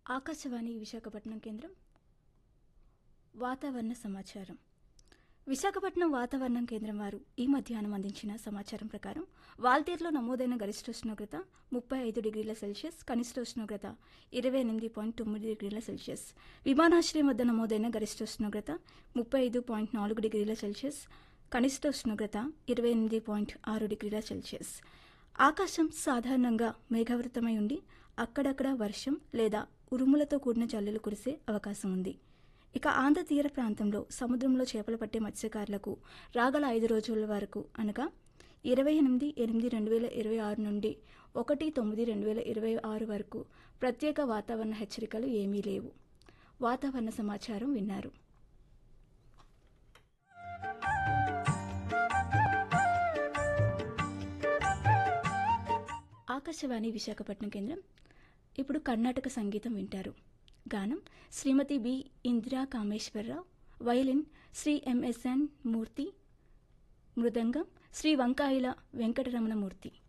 ఆకాశవాణి విశాఖపట్నం కేంద్రం వాతావరణ సమాచారం విశాఖపట్నం వాతావరణం కేంద్రం వారు ఈ మధ్యాహ్నం అందించిన సమాచారం ప్రకారం వాల్తీర్లో నమోదైన గరిష్ట ఉష్ణోగ్రత ముప్పై ఐదు డిగ్రీల సెల్సియస్ కనిష్ట ఉష్ణోగ్రత ఇరవై ఎనిమిది పాయింట్ తొమ్మిది డిగ్రీల సెల్సియస్ విమానాశ్రయం వద్ద నమోదైన గరిష్ట ఉష్ణోగ్రత ముప్పై ఐదు పాయింట్ నాలుగు డిగ్రీల సెల్సియస్ కనిష్ట ఉష్ణోగ్రత ఇరవై ఎనిమిది పాయింట్ ఆరు డిగ్రీల సెల్సియస్ ఆకాశం సాధారణంగా మేఘావృతమై ఉండి అక్కడక్కడ వర్షం లేదా ఉరుములతో కూడిన జల్లులు కురిసే అవకాశం ఉంది ఇక ఆంధ్ర తీర ప్రాంతంలో సముద్రంలో చేపలు పట్టే మత్స్యకారులకు రాగల ఐదు రోజుల వరకు అనగా ఇరవై ఎనిమిది ఎనిమిది రెండు వేల ఇరవై ఆరు నుండి ఒకటి తొమ్మిది రెండు వేల ఇరవై ఆరు వరకు ప్రత్యేక వాతావరణ హెచ్చరికలు ఏమీ లేవు వాతావరణ సమాచారం విన్నారు ఆకాశవాణి విశాఖపట్నం కేంద్రం ఇప్పుడు కర్ణాటక సంగీతం వింటారు గానం Shrimati B Indira Kameswararao violin Shri MSN Murthy mridangam Shri Vankayala Venkataramanamurthy